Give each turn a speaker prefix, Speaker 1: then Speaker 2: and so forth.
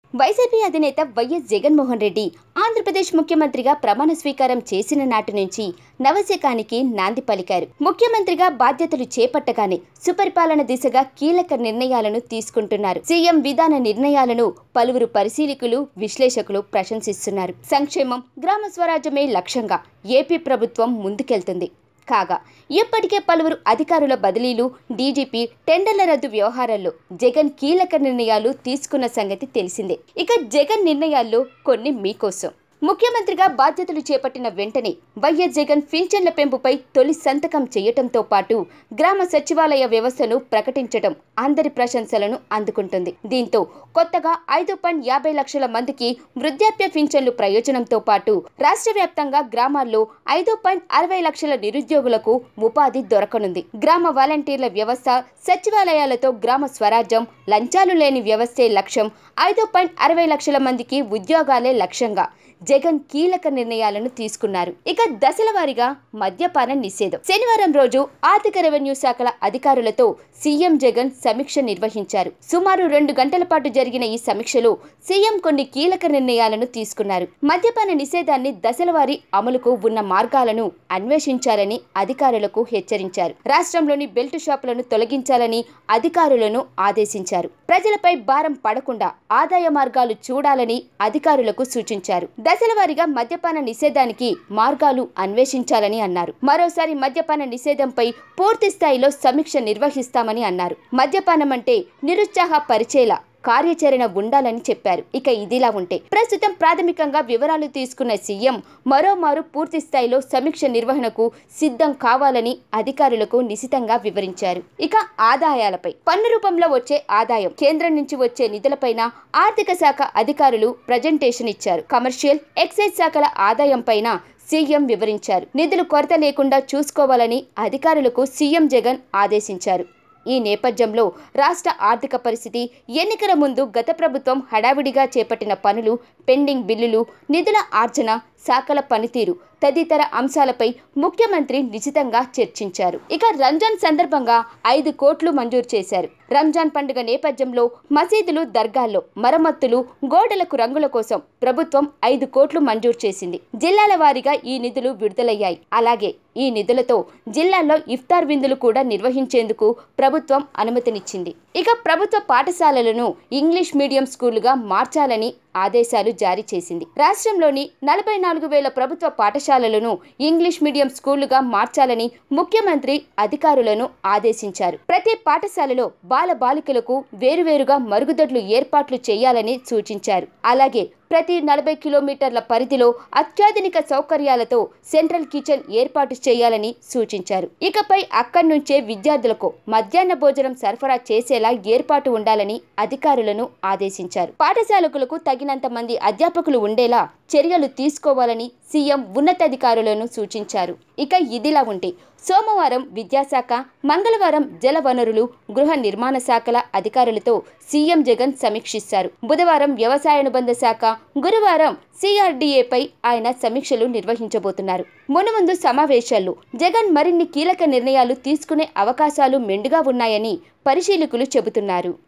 Speaker 1: YCP అధినేత YS Jaganmohan Reddy Andhra Pradesh ముఖ్యమంత్రిగా ప్రమాణ స్వీకారం చేసిన నాటి నుంచి నవశకానికి నాంది పలికారు ముఖ్యమంత్రిగా బాధ్యతలు చేపట్టగానే సుపరిపాలన దిశగా కీలక నిర్ణయాలను తీసుకుంటున్నారు సీఎం విధాన నిర్ణయాలను పలువురు పరిశీలకులు విశ్లేషకులు ప్రశంసిస్తున్నారు సంక్షేమం గ్రామ స్వరాజ్యమే లక్ష్యంగా ఏపీ ప్రభుత్వం ముందుకెళ్తుంది కాగా ఇప్పటికే పలువురు అధికారుల బదిలీలు డీజీపీ టెండర్ల రద్దు వ్యవహారాల్లో జగన్ కీలక నిర్ణయాలు తీసుకున్న సంగతి తెలిసిందే ఇక జగన్ నిర్ణయాల్లో కొన్ని మీకోసం ముఖ్యమంత్రిగా బాధ్యతలు చేపట్టిన వెంటనే వైఎస్ జగన్ పింఛన్ల పెంపుపై తొలి సంతకం చేయటంతో పాటు గ్రామ సచివాలయ వ్యవస్థను ప్రకటించడం అందరి ప్రశంసలను అందుకుంటుంది దీంతో కొత్తగా ఐదు పాయింట్ యాభై లక్షల మందికి వృద్ధాప్య పింఛన్లు ప్రయోజనంతో పాటు రాష్ట్ర వ్యాప్తంగా గ్రామాల్లో ఐదు పాయింట్ అరవై లక్షల నిరుద్యోగులకు ఉపాధి దొరకనుంది గ్రామ వాలంటీర్ల వ్యవస్థ సచివాలయాలతో గ్రామ స్వరాజ్యం లంచాలు లేని వ్యవస్థే లక్ష్యం ఐదు పాయింట్ అరవై లక్షల మందికి ఉద్యోగాలే లక్ష్యంగా జగన్ కీలక నిర్ణయాలను తీసుకున్నారు ఇక దశల వారీగా మద్యపాన నిషేధం శనివారం రోజు ఆర్థిక రెవెన్యూ శాఖల అధికారులతో సీఎం జగన్ సమీక్ష నిర్వహించారు సుమారు రెండు గంటల పాటు జరిగిన ఈ సమీక్షలో సీఎం కొన్ని కీలక నిర్ణయాలను తీసుకున్నారు మద్యపాన నిషేధాన్ని దశల వారీ అమలుకు ఉన్న మార్గాలను అన్వేషించాలని అధికారులకు హెచ్చరించారు రాష్ట్రంలోని బెల్ట్ షాపులను తొలగించాలని అధికారులను ఆదేశించారు ప్రజలపై భారం పడకుండా ఆదాయ మార్గాలు చూడాలని అధికారులకు సూచించారు దశల వారీగా మద్యపాన నిషేధానికి మార్గాలు అన్వేషించాలని అన్నారు మరోసారి మద్యపాన నిషేధంపై పూర్తి స్థాయిలో సమీక్ష నిర్వహిస్తామని అన్నారు మద్యపానం అంటే నిరుత్సాహ పరిచేలా కార్యాచరణ ఉండాలని చెప్పారు ఇక ఇదిలా ఉంటే ప్రస్తుతం ప్రాథమికంగా వివరాలు తీసుకున్న సీఎం మరోమారు పూర్తి స్థాయిలో సమీక్ష నిర్వహణకు సిద్ధం కావాలని అధికారులకు నిశితంగా వివరించారు ఇక ఆదాయాలపై పన్ను రూపంలో వచ్చే ఆదాయం కేంద్రం నుంచి వచ్చే నిధులపైన ఆర్థిక శాఖ అధికారులు ప్రజెంటేషన్ ఇచ్చారు కమర్షియల్ ఎక్సైజ్ శాఖల ఆదాయం పైన సీఎం వివరించారు నిధులు కొరత లేకుండా చూసుకోవాలని అధికారులకు సీఎం జగన్ ఆదేశించారు ఈ నేపథ్యంలో రాష్ట్ర ఆర్థిక పరిస్థితి ఎన్నికల ముందు గత ప్రభుత్వం హడావిడిగా చేపట్టిన పనులు పెండింగ్ బిల్లులు నిధుల ఆర్జన శాఖల పనితీరు తదితర అంశాలపై ముఖ్యమంత్రి నిశితంగా చర్చించారు ఇక రంజాన్ సందర్భంగా ఐదు కోట్లు మంజూరు చేశారు రంజాన్ పండుగ నేపథ్యంలో మసీదులు దర్గాల్లో మరమ్మతులు గోడలకు రంగుల కోసం ప్రభుత్వం ఐదు కోట్లు మంజూరు చేసింది జిల్లాల వారీగా ఈ నిధులు విడుదలయ్యాయి అలాగే ఈ నిధులతో జిల్లాల్లో ఇఫ్తార్ విందులు కూడా నిర్వహించేందుకు ప్రభుత్వం అనుమతినిచ్చింది ఇక ప్రభుత్వ పాఠశాలలను ఇంగ్లీష్ మీడియం స్కూలుగా మార్చాలని ఆదేశాలు జారీ చేసింది రాష్ట్రంలోని నలభై నాలుగు వేల ప్రభుత్వ పాఠశాలలను ఇంగ్లీష్ మీడియం స్కూళ్లుగా మార్చాలని ముఖ్యమంత్రి అధికారులను ఆదేశించారు ప్రతి పాఠశాలలో బాల బాలికలకు వేరువేరుగా మరుగుదొడ్లు ఏర్పాట్లు చేయాలని సూచించారు అలాగే ప్రతి నలభై కిలోమీటర్ల పరిధిలో అత్యాధునిక సౌకర్యాలతో సెంట్రల్ కిచెన్ ఏర్పాటు చేయాలని సూచించారు ఇకపై అక్కడి నుంచే విద్యార్థులకు మధ్యాహ్న భోజనం సరఫరా చేసేలా ఏర్పాటు ఉండాలని అధికారులను ఆదేశించారు పాఠశాలకులకు తగినంత మంది అధ్యాపకులు ఉండేలా చర్యలు తీసుకోవాలని సీఎం ఉన్నతాధికారులను సూచించారు ఇక ఇదిలా ఉంటే సోమవారం విద్యాశాఖ మంగళవారం జల వనరులు గృహ నిర్మాణ శాఖల అధికారులతో సీఎం జగన్ సమీక్షిస్తారు బుధవారం వ్యవసాయానుబంధ శాఖ గురువారం సిఆర్డీఏపై ఆయన సమీక్షలు నిర్వహించబోతున్నారు మునుముందు సమావేశాల్లో జగన్ మరిన్ని కీలక నిర్ణయాలు తీసుకునే అవకాశాలు మెండుగా ఉన్నాయని పరిశీలకులు చెబుతున్నారు